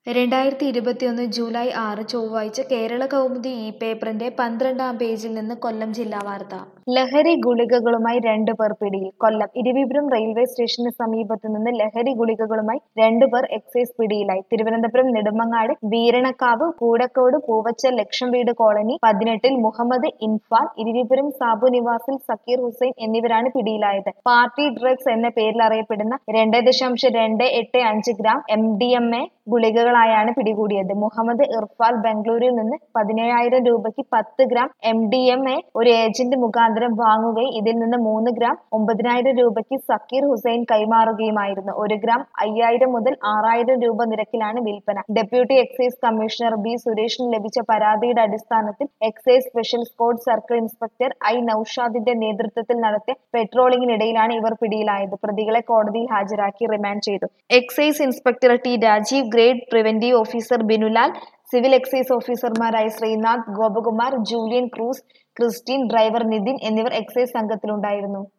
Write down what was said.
രണ്ടായിരത്തി ഇരുപത്തിയൊന്ന് ജൂലൈ ആറ് ചൊവ്വാഴ്ച കേരള കൗമുദി ഈ പേപ്പറിന്റെ പന്ത്രണ്ടാം പേജിൽ നിന്ന് കൊല്ലം ജില്ലാ വാർത്ത ലഹരി ഗുളികകളുമായി രണ്ടുപേർ പിടിയിൽ കൊല്ലം ഇരവിപുരം റെയിൽവേ സ്റ്റേഷന് സമീപത്തു നിന്ന് ലഹരി ഗുളികകളുമായി രണ്ടുപേർ എക്സൈസ് പിടിയിലായി തിരുവനന്തപുരം നെടുമങ്ങാട് വീരണക്കാവ് കൂടക്കോട് പൂവച്ചൽ ലക്ഷം വീട് കോളനി പതിനെട്ടിൽ മുഹമ്മദ് ഇൻഫാൽ ഇരവിപുരം സാബു നിവാസിൽ സക്കീർ ഹുസൈൻ എന്നിവരാണ് പിടിയിലായത് പാർട്ടി ഡ്രഗ്സ് എന്ന പേരിൽ അറിയപ്പെടുന്ന രണ്ട് ദശാംശം രണ്ട് എട്ട് അഞ്ച് gram M D M A ഗുളികകളായാണ് പിടികൂടിയത് മുഹമ്മദ് ഇർഫാൽ ബംഗളൂരുവിൽ നിന്ന് പതിനേഴായിരം രൂപയ്ക്ക് പത്ത് gram M D M A ഒരു ഏജന്റ് മുഖാന്തരം വാങ്ങുകയും ഇതിൽ നിന്ന് മൂന്ന് ഗ്രാം ഒമ്പതിനായിരം രൂപയ്ക്ക് സക്കീർ ഹുസൈൻ കൈമാറുകയുമായിരുന്നു ഒരു ഗ്രാം അയ്യായിരം മുതൽ ആറായിരം രൂപ നിരക്കിലാണ് വിൽപ്പന ഡെപ്യൂട്ടി എക്സൈസ് കമ്മീഷണർ ബി സുരേഷിന് ലഭിച്ച പരാതിയുടെ അടിസ്ഥാനത്തിൽ excise special squad circle inspector I നൌഷാദിന്റെ നേതൃത്വത്തിൽ നടത്തിയ പെട്രോളിംഗിനിടയിലാണ് ഇവർ പിടിയിലായത് പ്രതികളെ കോടതിയിൽ ഹാജരാക്കി റിമാൻഡ് ചെയ്തു excise inspector T Rajeev grade preventive officer Binulal civil excise ഓഫീസർമാരായ Srinath Gopakumar Julian Cruz Christine driver Nithin എന്നിവർ എക്സൈസ് സംഘത്തിലുണ്ടായിരുന്നു